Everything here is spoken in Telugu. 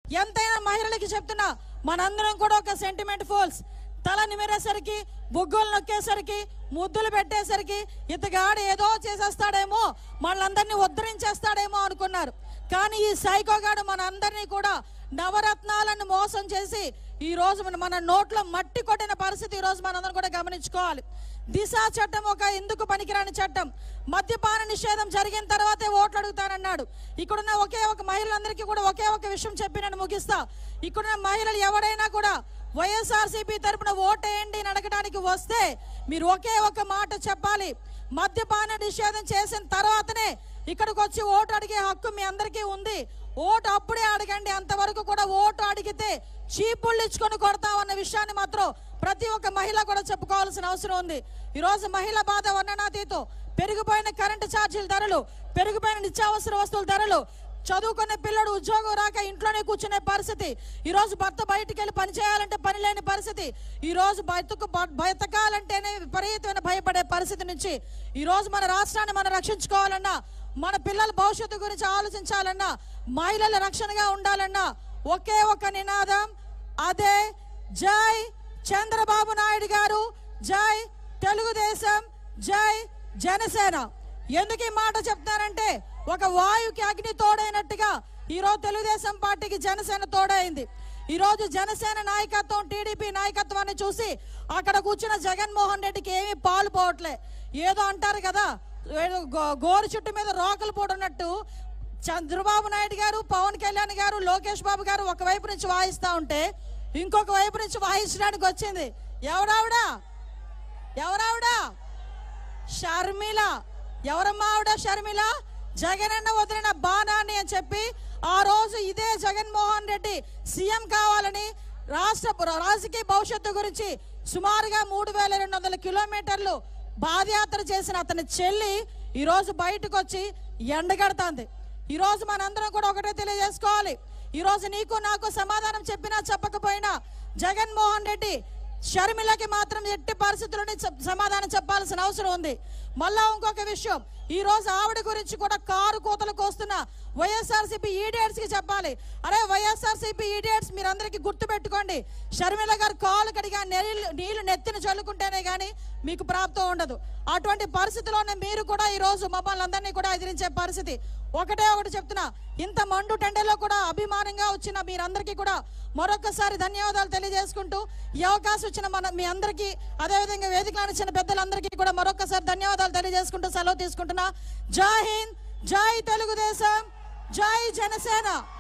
ఎంతైనా మహిళలకి చెప్తున్నా మనందరం కూడా ఒక సెంటిమెంట్ ఫోల్స్ తల నిమిరేసరికి బుగ్గులు నొక్కేసరికి ముద్దులు పెట్టేసరికి ఇతగాడు ఏదో చేసేస్తాడేమో మనల్ని ఉద్ధరించేస్తాడేమో అనుకున్నారు కానీ ఈ సైకోగాడు మన అందరినీ కూడా నవరత్నాలను మోసం చేసి ఈ రోజు మన మన నోట్లో మట్టి కొట్టిన పరిస్థితి ఈ రోజు మనందరం కూడా గమనించుకోవాలి దిశ చట్టం ఒక ఎందుకు పనికిరాని చట్టం మద్యపాన నిషేధం జరిగిన తర్వాతే ఓట్లు అడుగుతానన్నాడు ఇక్కడున్న ఒకే ఒక మహిళలందరికీ కూడా ఒకే ఒక విషయం చెప్పి నేను ముగిస్తా ఇక్కడున్న మహిళలు ఎవరైనా కూడా వైఎస్ఆర్సీపీ తరపున ఓటేయండి అని అడగడానికి వస్తే మీరు ఒకే ఒక మాట చెప్పాలి మద్యపాన నిషేధం చేసిన తర్వాతనే ఇక్కడికి వచ్చి ఓటు అడిగే హక్కు మీ అందరికీ ఉంది ఓటు అప్పుడే అడగండి అంతవరకు కూడా ఓటు అడిగితే చీపుళ్ళు ఇచ్చుకొని కొడతామన్న విషయాన్ని మాత్రం ప్రతి ఒక్క మహిళ కూడా చెప్పుకోవాల్సిన అవసరం ఉంది ఈ రోజు మహిళ బాధ వర్ణనాతీతం పెరిగిపోయిన కరెంటు ఛార్జీల ధరలు పెరిగిపోయిన నిత్యావసర వస్తువుల ధరలు చదువుకునే పిల్లడు ఉద్యోగం రాక ఇంట్లోనే కూర్చునే పరిస్థితి ఈ రోజు భర్త బయటికి వెళ్ళి పని చేయాలంటే పని లేని పరిస్థితి ఈ రోజు బతుకు బ- బతకాలంటేనే విపరీతమైన భయపడే పరిస్థితి నుంచి ఈ రోజు మన రాష్ట్రాన్ని మనం రక్షించుకోవాలన్నా మన పిల్లల భవిష్యత్తు గురించి ఆలోచించాలన్నా మహిళల రక్షణగా ఉండాలన్నా ఒకే ఒక నినాదం అదే జై చంద్రబాబు నాయుడు గారు జై తెలుగుదేశం జై జనసేన ఎందుకు ఈ మాట చెప్తారంటే ఒక వాయుకి అగ్ని తోడైనట్టుగా ఈరోజు తెలుగుదేశం పార్టీకి జనసేన తోడైంది ఈ రోజు జనసేన నాయకత్వం టీడీపీ నాయకత్వాన్ని చూసి అక్కడ కూర్చున్న జగన్మోహన్ రెడ్డికి ఏమీ పాలు పోవట్లే ఏదో అంటారు కదా ఏదో గో- గోరు చుట్టు మీద రోకలు పోడున్నట్టు చంద్రబాబు నాయుడు గారు పవన్ కళ్యాణ్ గారు లోకేష్ బాబు గారు ఒక వైపు నుంచి వాయిస్తా ఉంటే ఇంకొక వైపు నుంచి వాయించడానికి వచ్చింది ఎవడావిడా ఎవరావిడా షర్మిల ఎవరమ్మా ఆవిడ షర్మిల జగనన్న వదిలిన బాణాన్ని అని చెప్పి ఆ రోజు ఇదే జగన్మోహన్ రెడ్డి సీఎం కావాలని రాష్ట్ర రాజకీయ భవిష్యత్తు గురించి సుమారుగా మూడు వేల రెండు వందల కిలోమీటర్లు పాదయాత్ర చేసిన అతని చెల్లి ఈ రోజు బయటకు వచ్చి ఎండగడుతుంది ఈ రోజు మనందరం కూడా ఒకటే తెలియజేసుకోవాలి ఈ రోజు నీకు నాకు సమాధానం చెప్పినా చెప్పకపోయినా జగన్మోహన్ రెడ్డి షర్మిలకి మాత్రం ఎట్టి పరిస్థితుల్లోనే చెప్- సమాధానం చెప్పాల్సిన అవసరం ఉంది మళ్ళా ఇంకొక విషయం ఈ రోజు ఆవిడ గురించి కూడా కారు కోతలకు వస్తున్న వైఎస్ఆర్సీపీ ఈడియట్స్ కి చెప్పాలి అరే వైఎస్ఆర్సీపీ ఈడియట్స్ మీరందరికీ గుర్తు పెట్టుకోండి షర్మిల గారు కాలు కడిగా నీళ్ళు నీళ్లు నెత్తిన చల్లుకుంటేనే కానీ మీకు ప్రాప్తం ఉండదు అటువంటి పరిస్థితిలోనే మీరు కూడా ఈ రోజు మమ్మల్ని అందరినీ కూడా ఎదిరించే పరిస్థితి ఒకటే ఒకటి చెప్తున్నా ఇంత మండు టెండలో కూడా అభిమానంగా వచ్చిన మీరందరికీ కూడా మరొకసారి ధన్యవాదాలు తెలియజేసుకుంటూ ఈ అవకాశం ఇచ్చిన మన మీ అందరికీ అదేవిధంగా వేదికలను ఇచ్చిన పెద్దలందరికీ కూడా మరొకసారి ధన్యవాదాలు తెలియజేసుకుంటూ సెలవు తీసుకుంటున్నా జై హింద్ జై తెలుగుదేశం జై జనసేన